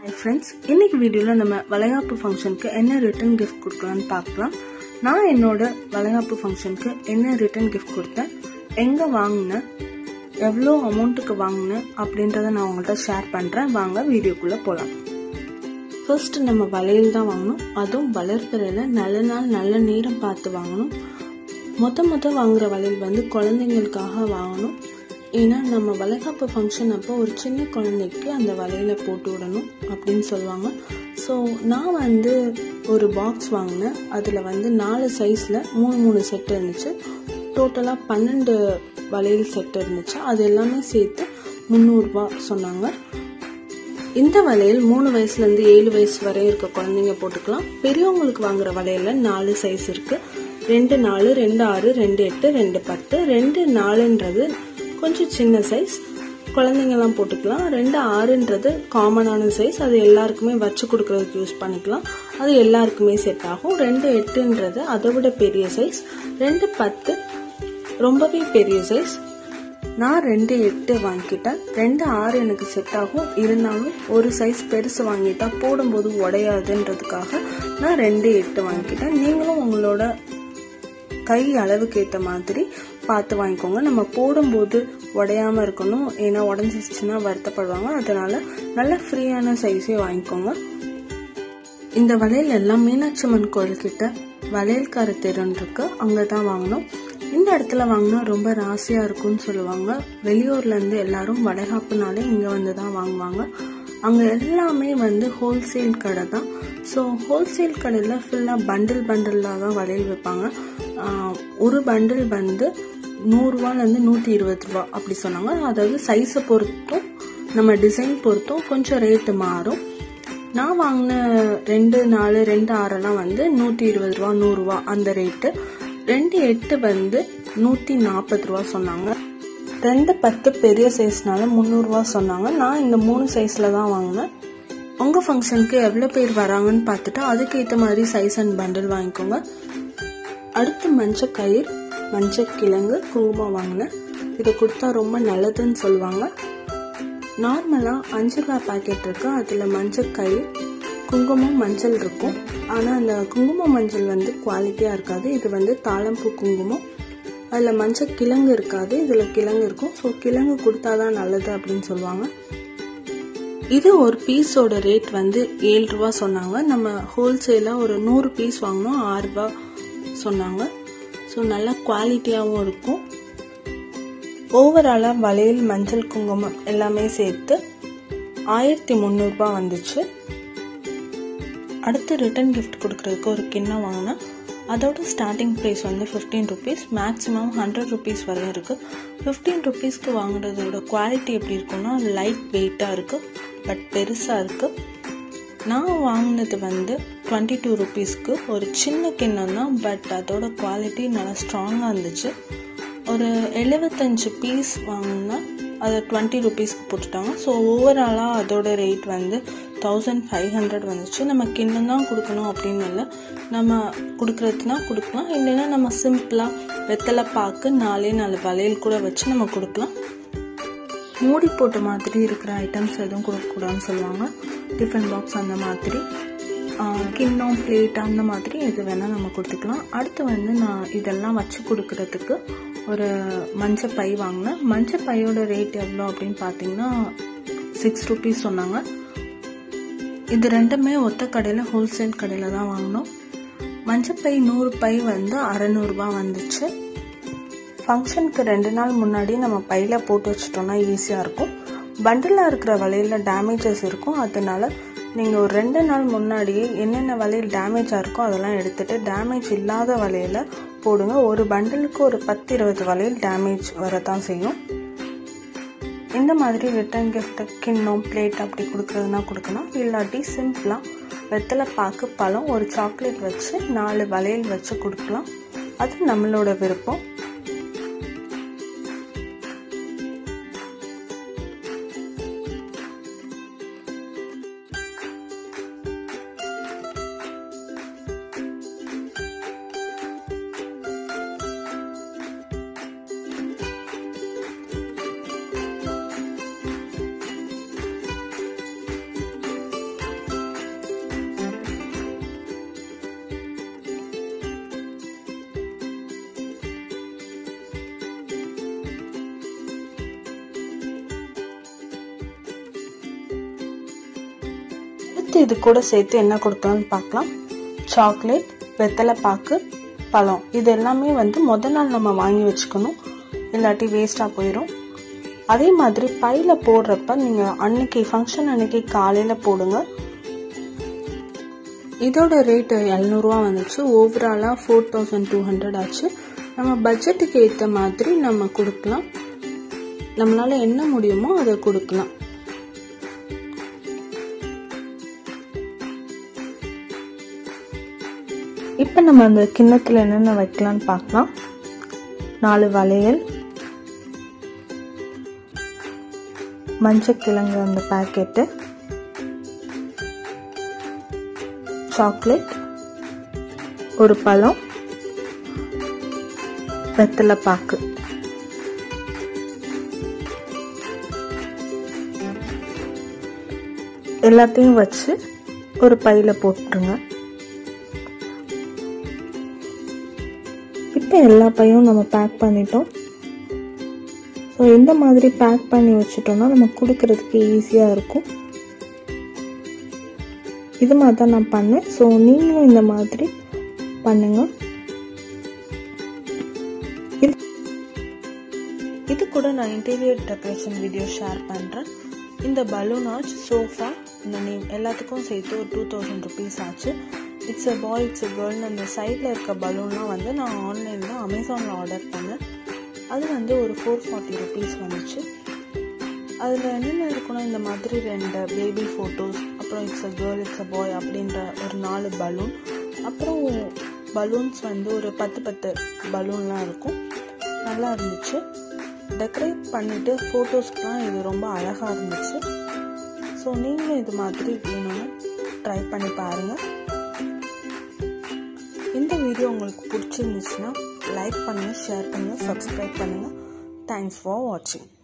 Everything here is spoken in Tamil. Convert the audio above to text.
ஹாய் ஃப்ரெண்ட்ஸ் இன்னைக்கு வீடியோவில் நம்ம வளைகாப்பு ஃபங்க்ஷனுக்கு என்ன ரிட்டன் கிஃப்ட் கொடுக்கலான்னு பார்க்கலாம் நான் என்னோட வளைகாப்பு ஃபங்க்ஷனுக்கு என்ன ரிட்டன் கிஃப்ட் கொடுத்தேன் எங்கே வாங்கினேன் எவ்வளோ அமௌண்ட்டுக்கு வாங்கினேன் அப்படின்றத நான் உங்கள்கிட்ட ஷேர் பண்ணுறேன் வாங்க வீடியோக்குள்ளே போகலாம் ஃபர்ஸ்ட் நம்ம வளையல் தான் வாங்கணும் அதுவும் வளர்ப்பிறையில் நல்ல நாள் நல்ல நேரம் பார்த்து வாங்கணும் மொத்த மொத்த வாங்குற வளையல் வந்து குழந்தைங்களுக்காக வாங்கணும் ஏன்னா நம்ம வளைகாப்பு ஃபங்க்ஷன் அப்போ ஒரு சின்ன குழந்தைக்கு அந்த வலையில போட்டு விடணும் அப்படின்னு சொல்லுவாங்க ஸோ நான் வந்து ஒரு பாக்ஸ் வாங்கினேன் அதில் வந்து நாலு சைஸில் மூணு மூணு செட் இருந்துச்சு டோட்டலாக பன்னெண்டு வளையல் செட் இருந்துச்சு அது எல்லாமே சேர்த்து முந்நூறுரூபா சொன்னாங்க இந்த வளையல் மூணு வயசுலேருந்து ஏழு வயசு வரை இருக்க குழந்தைங்க போட்டுக்கலாம் பெரியவங்களுக்கு வாங்குற வளையல்ல நாலு சைஸ் இருக்கு ரெண்டு நாலு ரெண்டு ஆறு ரெண்டு எட்டு ரெண்டு பத்து ரெண்டு நாலுன்றது கொஞ்சம் சின்ன சைஸ் குழந்தைங்கலாம் போட்டுக்கலாம் ரெண்டு ஆறுன்றது காமனான சைஸ் அது எல்லாருக்குமே வச்சு கொடுக்கறதுக்கு யூஸ் பண்ணிக்கலாம் அது எல்லாருக்குமே செட் ஆகும் ரெண்டு எட்டுன்றது அதை விட பெரிய சைஸ் ரெண்டு பத்து ரொம்பவே பெரிய சைஸ் நான் ரெண்டு எட்டு வாங்கிக்கிட்டேன் ரெண்டு ஆறு எனக்கு செட் ஆகும் இருந்தாலும் ஒரு சைஸ் பெருசு வாங்கிட்டா போடும்போது உடையாதுன்றதுக்காக நான் ரெண்டு எட்டு வாங்கிக்கிட்டேன் நீங்களும் உங்களோட கை அளவுக்கு ஏற்ற மாதிரி பார்த்து வாங்கிக்கோங்க நம்ம போடும்போது உடையாம இருக்கணும் ஏன்னா உடஞ்சிச்சுன்னா வருத்தப்படுவாங்க அதனால நல்ல ஃப்ரீயான சைஸே வாங்கிக்கோங்க இந்த வளையல் எல்லாம் மீனாட்சி அம்மன் கோயில் கிட்ட வளையல்கார தெருன்னு இருக்கு அங்கே தான் வாங்கினோம் இந்த இடத்துல வாங்கினா ரொம்ப ராசியாக இருக்கும்னு சொல்லுவாங்க வெளியூர்லேருந்து எல்லாரும் வளைகாப்புனாலே இங்கே வந்து தான் வாங்குவாங்க அங்கே எல்லாமே வந்து ஹோல்சேல் கடை தான் ஸோ ஹோல்சேல் கடையில் ஃபுல்லாக பண்டில் பண்டிலாக தான் வளையல் வைப்பாங்க ஒரு பண்டில் வந்து நூறுரூவாலேருந்து நூற்றி இருபது ரூபா அப்படி சொன்னாங்க அதாவது சைஸை பொறுத்தும் நம்ம டிசைன் பொறுத்தும் கொஞ்சம் ரேட்டு மாறும் நான் வாங்கின ரெண்டு நாலு ரெண்டு ஆறெல்லாம் வந்து நூற்றி இருபது ரூபா நூறுரூவா அந்த ரேட்டு ரெண்டு எட்டு வந்து நூற்றி நாற்பது ரூபா சொன்னாங்க ரெண்டு பத்து பெரிய சைஸ்னால முந்நூறுரூவா சொன்னாங்க நான் இந்த மூணு சைஸில் தான் வாங்கினேன் உங்கள் ஃபங்க்ஷனுக்கு எவ்வளோ பேர் வராங்கன்னு பார்த்துட்டு அதுக்கேற்ற மாதிரி சைஸ் அண்ட் பண்டில் வாங்கிக்கோங்க அடுத்து மஞ்சள் கயிறு மஞ்சள் கிழங்கு குங்குமம் வாங்கினேன் இதை கொடுத்தா ரொம்ப நல்லதுன்னு சொல்லுவாங்க நார்மலாக அஞ்சு ரூபா பேக்கெட் இருக்கு அதில் மஞ்சள் கயிறு குங்குமம் மஞ்சள் இருக்கும் ஆனால் அந்த குங்குமம் மஞ்சள் வந்து குவாலிட்டியாக இருக்காது இது வந்து தாளம்பூ குங்குமம் அதில் மஞ்சள் கிழங்கு இருக்காது இதில் கிழங்கு இருக்கும் ஸோ கிழங்கு கொடுத்தாதான் நல்லது அப்படின்னு சொல்லுவாங்க இது ஒரு பீஸோட ரேட் வந்து ஏழு ரூபா சொன்னாங்க நம்ம ஹோல்சேலாக ஒரு நூறு பீஸ் வாங்கினோம் ஆறு ரூபா சொன்னாங்க ஸோ நல்லா குவாலிட்டியாகவும் இருக்கும் ஓவராலாக வளையல் மஞ்சள் குங்குமம் எல்லாமே சேர்த்து ஆயிரத்தி முந்நூறுபா வந்துச்சு அடுத்து ரிட்டன் கிஃப்ட் கொடுக்கறதுக்கு ஒரு கிண்ணம் வாங்கினேன் அதோட ஸ்டார்டிங் ப்ரைஸ் வந்து fifteen rupees maximum hundred rupees வரையும் இருக்குது ஃபிஃப்டீன் ருபீஸ்க்கு வாங்குறதோட குவாலிட்டி எப்படி இருக்குன்னா லைட் வெயிட்டாக இருக்குது பட் பெருசாக இருக்குது நான் வாங்கினது வந்து டுவெண்ட்டி டூ ருபீஸ்க்கு ஒரு சின்ன கிண்ணம் தான் பட் அதோட குவாலிட்டி நல்லா ஸ்ட்ராங்காக இருந்துச்சு ஒரு எழுபத்தஞ்சு பீஸ் வாங்கினா அதை டுவெண்ட்டி ருபீஸ்க்கு போட்டுட்டாங்க ஸோ ஓவராலாக அதோட ரேட் வந்து தௌசண்ட் ஃபைவ் ஹண்ட்ரட் வந்துச்சு நம்ம கிண்ணம் தான் கொடுக்கணும் அப்படின்னு இல்லை நம்ம கொடுக்குறதுனா கொடுக்கலாம் இல்லைன்னா நம்ம சிம்பிளாக வெத்தலை பாக்கு நாலே நாலு வளையல் கூட வச்சு நம்ம கொடுக்கலாம் மூடி போட்ட மாதிரி இருக்கிற ஐட்டம்ஸ் எதுவும் கொடுக்கக்கூடாதுன்னு சொல்லுவாங்க டிஃபன் பாக்ஸ் அந்த மாதிரி கிண்ணம் பிளேட் அந்த மாதிரி எது வேணால் நம்ம கொடுத்துக்கலாம் அடுத்து வந்து நான் இதெல்லாம் வச்சு கொடுக்கறதுக்கு ஒரு மஞ்சள் பை வாங்கினேன் மஞ்சள் பையோட ரேட் எவ்வளோ அப்படின்னு பார்த்தீங்கன்னா சிக்ஸ் ருபீஸ் சொன்னாங்க இது ரெண்டுமே ஒத்த கடையில் ஹோல்சேல் கடையில் தான் வாங்கினோம் மஞ்சள் பை நூறு பை வந்து அறநூறுபா வந்துச்சு ஃபங்க்ஷனுக்கு ரெண்டு நாள் முன்னாடி நம்ம பையில் போட்டு வச்சிட்டோம்னா ஈஸியாக இருக்கும் பண்டிலாக இருக்கிற வலையில் டேமேஜஸ் இருக்கும் அதனால நீங்கள் ஒரு ரெண்டு நாள் முன்னாடியே என்னென்ன வலையில் டேமேஜாக இருக்கோ அதெல்லாம் எடுத்துகிட்டு டேமேஜ் இல்லாத வலையில் போடுங்க ஒரு பண்டிலுக்கு ஒரு பத்து இருபது வலையில் டேமேஜ் வரதான் செய்யும் இந்த மாதிரி ரிட்டன் கிஃப்ட் கிண்ணம் பிளேட் அப்படி கொடுக்குறதுனா கொடுக்கலாம் இல்லாட்டி சிம்பிளாக வெத்தலை பாக்கு பழம் ஒரு சாக்லேட் வச்சு நாலு வளையல் வச்சு கொடுக்கலாம் அது நம்மளோட விருப்பம் அடுத்து இது கூட சேர்த்து என்ன கொடுக்கலாம்னு பார்க்கலாம் சாக்லேட் வெத்தலை பாக்கு பழம் இது எல்லாமே வந்து முத நாள் நம்ம வாங்கி வச்சுக்கணும் இல்லாட்டி வேஸ்ட்டாக போயிடும் அதே மாதிரி பையில போடுறப்ப நீங்கள் அன்னைக்கு ஃபங்க்ஷன் அன்னைக்கு காலையில் போடுங்க இதோட ரேட்டு எழுநூறுவா வந்துச்சு ஓவராலாக ஃபோர் தௌசண்ட் டூ ஹண்ட்ரட் ஆச்சு நம்ம பட்ஜெட்டுக்கு ஏற்ற மாதிரி நம்ம கொடுக்கலாம் நம்மளால என்ன முடியுமோ அதை கொடுக்கலாம் இப்போ நம்ம அந்த கிண்ணத்தில் என்னென்ன வைக்கலாம்னு பார்க்கலாம் நாலு வளையல் மஞ்சக்கிழங்கு அந்த பேக்கெட்டு சாக்லேட் ஒரு பழம் வெத்தலை பாக்கு எல்லாத்தையும் வச்சு ஒரு பையில போட்டுருங்க இப்போ எல்லா பையும் நம்ம பேக் பண்ணிட்டோம் ஸோ இந்த மாதிரி பேக் பண்ணி வச்சுட்டோம்னா நம்ம கொடுக்கறதுக்கு ஈஸியாக இருக்கும் இது மாதிரி தான் நான் பண்ணேன் ஸோ நீங்களும் இந்த மாதிரி பண்ணுங்க இது கூட நான் இன்டீரியர் டெக்கரேஷன் வீடியோ ஷேர் பண்ணுறேன் இந்த பலூன் ஆர்ச் சோஃபா இந்த நேம் எல்லாத்துக்கும் சேர்த்து ஒரு டூ தௌசண்ட் ருபீஸ் ஆச்சு it's a boy it's a கேர்ள்னு அந்த சைடில் இருக்க பலூன்லாம் வந்து நான் ஆன்லைனில் அமேசானில் ஆர்டர் பண்ணேன் அது வந்து ஒரு ஃபோர் ஃபார்ட்டி ருபீஸ் வந்துச்சு அதில் என்னென்ன இருக்குன்னா இந்த மாதிரி ரெண்டு பேபி ஃபோட்டோஸ் அப்புறம் it's a girl it's a boy அப்படின்ற ஒரு நாலு பலூன் அப்புறம் பலூன்ஸ் வந்து ஒரு பத்து பத்து பலூன்லாம் இருக்கும் நல்லா இருந்துச்சு டெக்கரேட் பண்ணிவிட்டு ஃபோட்டோஸ்க்குலாம் இது ரொம்ப அழகாக இருந்துச்சு ஸோ நீங்களும் இது மாதிரி வேணும்னு ட்ரை பண்ணி பாருங்கள் இந்த வீடியோ உங்களுக்கு பிடிச்சிருந்துச்சுன்னா லைக் பண்ணுங்கள் ஷேர் பண்ணுங்கள் சப்ஸ்கிரைப் பண்ணுங்கள் தேங்க்ஸ் ஃபார் வாட்சிங்